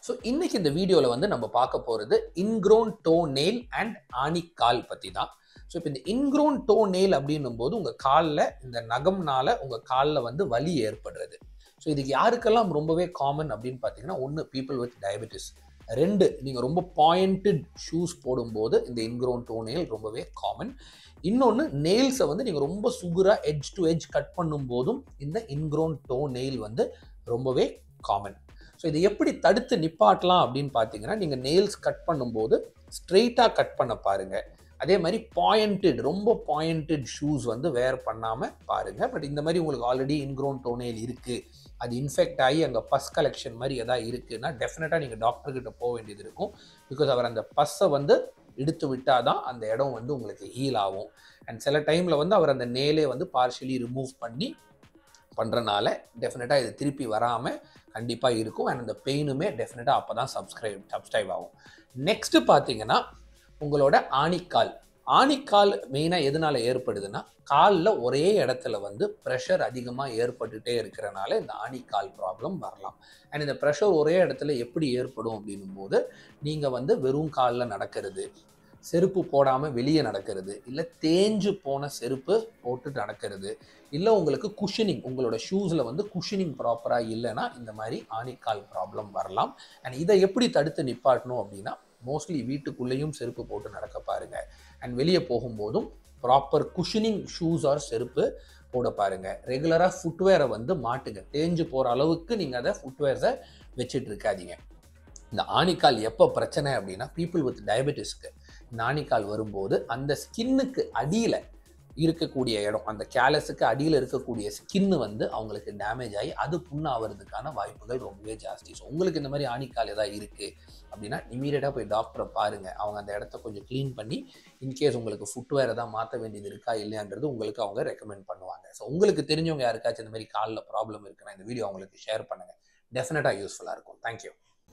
so இன்னைக்கு இந்த வீடியோவில் வந்து நம்ம பார்க்க போகிறது இன்க்ரோன் டோ நெயில் அண்ட் ஆணிக்கால் பற்றி தான் ஸோ இப்போ இந்த இன்க்ரோன் டோ நெயில் அப்படின்னும் போது உங்கள் காலில் இந்த நகம்னால உங்கள் காலில் வந்து வலி ஏற்படுறது ஸோ இதுக்கு யாருக்கெல்லாம் ரொம்பவே காமன் அப்படின்னு பார்த்தீங்கன்னா ஒன்று பீப்புள் வித் டயபெட்டிஸ் ரெண்டு நீங்கள் ரொம்ப பாயிண்டட் ஷூஸ் போடும்போது இந்த இன்க்ரோன் டோ நெயில் ரொம்பவே காமன் இன்னொன்று நெயில்ஸை வந்து நீங்கள் ரொம்ப சுகுராக எட்ஜ் டு எட்ஜ் கட் பண்ணும்போதும் இந்த இன்க்ரோன் டோ நெயில் வந்து ரொம்பவே காமன் ஸோ இதை எப்படி தடுத்து நிப்பாட்டலாம் அப்படின்னு பார்த்தீங்கன்னா நீங்கள் நெயில்ஸ் கட் பண்ணும்போது ஸ்ட்ரெயிட்டாக கட் பண்ண பாருங்கள் அதே மாதிரி பாயிண்டட் ரொம்ப பாயிண்டட் ஷூஸ் வந்து வேர் பண்ணாமல் பாருங்கள் பட் இந்த மாதிரி உங்களுக்கு ஆல்ரெடி இன்க்ரோன் டோனேல் இருக்குது அது இன்ஃபெக்ட் ஆகி அங்கே பஸ் கலெக்ஷன் மாதிரி எதாவது இருக்குன்னா டெஃபினட்டாக நீங்கள் டாக்டர்கிட்ட போக வேண்டியது இருக்கும் பிகாஸ் அவர் அந்த பஸ்ஸை வந்து இழுத்து விட்டால் தான் அந்த இடம் வந்து உங்களுக்கு ஹீல் ஆகும் அண்ட் சில டைமில் வந்து அவர் அந்த நேலே வந்து பார்ஷியலி ரிமூவ் பண்ணி பண்ணுறனால டெஃபினட்டாக இது திருப்பி வராமல் கண்டிப்பாக இருக்கும் அண்ட் அந்த பெயினுமே டெஃபினட்டாக அப்போ தான் சப்ஸ்கிரைப் சப்ஸ்கிரைப் ஆகும் நெக்ஸ்ட்டு பார்த்தீங்கன்னா உங்களோட ஆணிக்கால் ஆணிக்கால் மெயினாக எதனால் ஏற்படுதுன்னா காலில் ஒரே இடத்துல வந்து ப்ரெஷர் அதிகமாக ஏற்பட்டுகிட்டே இருக்கிறனால இந்த ஆணிக்கால் ப்ராப்ளம் வரலாம் அண்ட் இந்த ப்ரெஷர் ஒரே இடத்துல எப்படி ஏற்படும் அப்படின்னும் போது நீங்கள் வந்து வெறும் காலில் நடக்கிறது செருப்பு போடாமல் வெளியே நடக்கிறது இல்லை தேஞ்சு போன செருப்பு போட்டு நடக்கிறது இல்லை உங்களுக்கு குஷனிங் உங்களோட ஷூஸில் வந்து குஷனிங் ப்ராப்பராக இல்லைன்னா இந்த மாதிரி ஆணிக்கால் ப்ராப்ளம் வரலாம் அண்ட் இதை எப்படி தடுத்து நிப்பாட்டணும் அப்படின்னா மோஸ்ட்லி வீட்டுக்குள்ளேயும் செருப்பு போட்டு நடக்க பாருங்க அண்ட் வெளியே போகும்போதும் ப்ராப்பர் குஷனிங் ஷூஸ் ஆர் செருப்பு போட பாருங்க ரெகுலராக ஃபுட்வேரை வந்து மாட்டுங்க தேஞ்சு போகிற அளவுக்கு நீங்கள் அதை ஃபுட்வேர்ஸை வச்சுட்டு இருக்காதீங்க இந்த ஆணிக்கால் எப்போ பிரச்சனை அப்படின்னா பீப்புள் வித் டயபெட்டிஸ்க்கு இந்த ஆணிக்கால் வரும்போது அந்த ஸ்கின்னுக்கு அடியில் இருக்கக்கூடிய இடம் அந்த கேலஸுக்கு அடியில் இருக்கக்கூடிய ஸ்கின்னு வந்து அவங்களுக்கு டேமேஜ் ஆகி அது புண்ணாகிறதுக்கான வாய்ப்புகள் ரொம்பவே ஜாஸ்தி ஸோ உங்களுக்கு இந்த மாதிரி ஆணிக்கால் ஏதாவது இருக்குது அப்படின்னா இமீடியட்டாக போய் டாக்டரை பாருங்கள் அவங்க அந்த இடத்த கொஞ்சம் க்ளீன் பண்ணி இன்கேஸ் உங்களுக்கு ஃபுட்வேர் ஏதாவது மாற்ற வேண்டியது இருக்கா இல்லையான்றது உங்களுக்கு அவங்க ரெக்கமெண்ட் பண்ணுவாங்க ஸோ உங்களுக்கு தெரிஞ்சவங்க யாருக்காச்சும் இந்த மாதிரி காலில் ப்ராப்ளம் இருக்குன்னா இந்த வீடியோ அவங்களுக்கு ஷேர் பண்ணுங்கள் டெஃபினட்டாக யூஸ்ஃபுல்லாக இருக்கும் தேங்க்யூ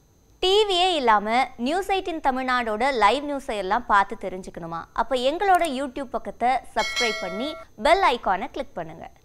டிவியே இல்லாமல் நியூஸ் எயிட்டின் தமிழ்நாடோட லைவ் நியூஸை எல்லாம் பார்த்து தெரிஞ்சுக்கணுமா அப்போ எங்களோட யூடியூப் பக்கத்தை சப்ஸ்கிரைப் பண்ணி பெல் ஐகானை கிளிக் பண்ணுங்கள்